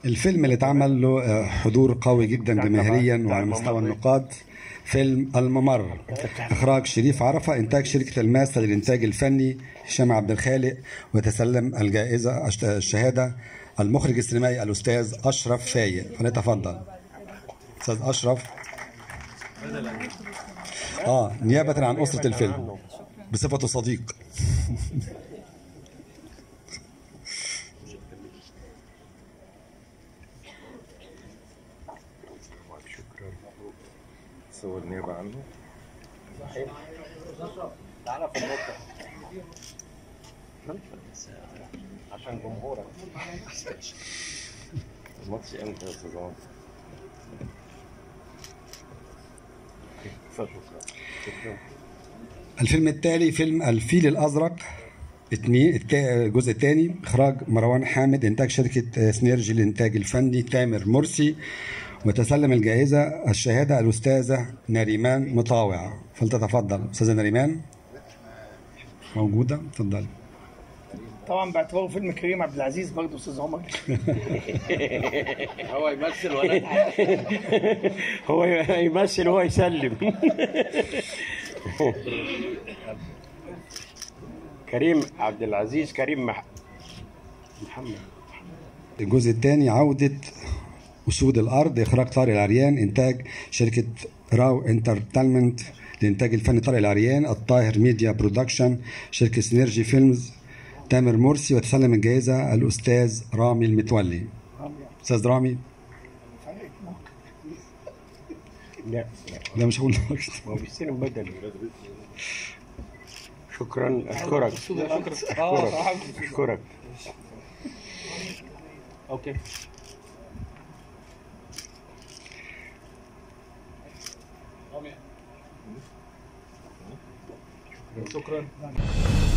الفيلم اللي اتعمل له آه، حضور قوي جدا جماهيريا وعلى مستوى النقاد فيلم الممر اخراج شريف عرفه انتاج شركه الماس للانتاج الفني هشام عبد الخالق وتسلم الجائزه الش- الشهاده المخرج السينمائي الاستاذ اشرف فايق فليتفضل استاذ اشرف اه نيابه عن اسره الفيلم بصفته صديق شكرا صور نيابة عنه تعالى في النقطة عشان جمهورك الماتش امتى يا استاذ عمر؟ اتفضل شكرا الفيلم التالي فيلم الفيل الازرق اتنين التا- الجزء الثاني اخراج مروان حامد انتاج شركه سنيرجي للانتاج الفني تامر مرسي وتسلم الجائزه الشهاده الاستاذه نريمان مطاوع فلتتفضل استاذه نريمان موجوده اتفضلي طبعا باعتباره فيلم كريم عبد العزيز برضه استاذ عمر هو يمثل ولا هو يمثل وهو يسلم كريم عبد العزيز كريم مح... محمد الجزء الثاني عودة أسود الأرض إخراج طارق العريان إنتاج شركة راو انترتينمنت لإنتاج الفني طارق العريان الطاهر ميديا برودكشن شركة سينرجي فيلمز تامر مرسي وتسلم الجائزة الأستاذ رامي المتولي أستاذ رامي لا لا مش هقول لك ما هو بيستلم بدل شكرا اشكرك اشكرك اشكرك اوكي شكرا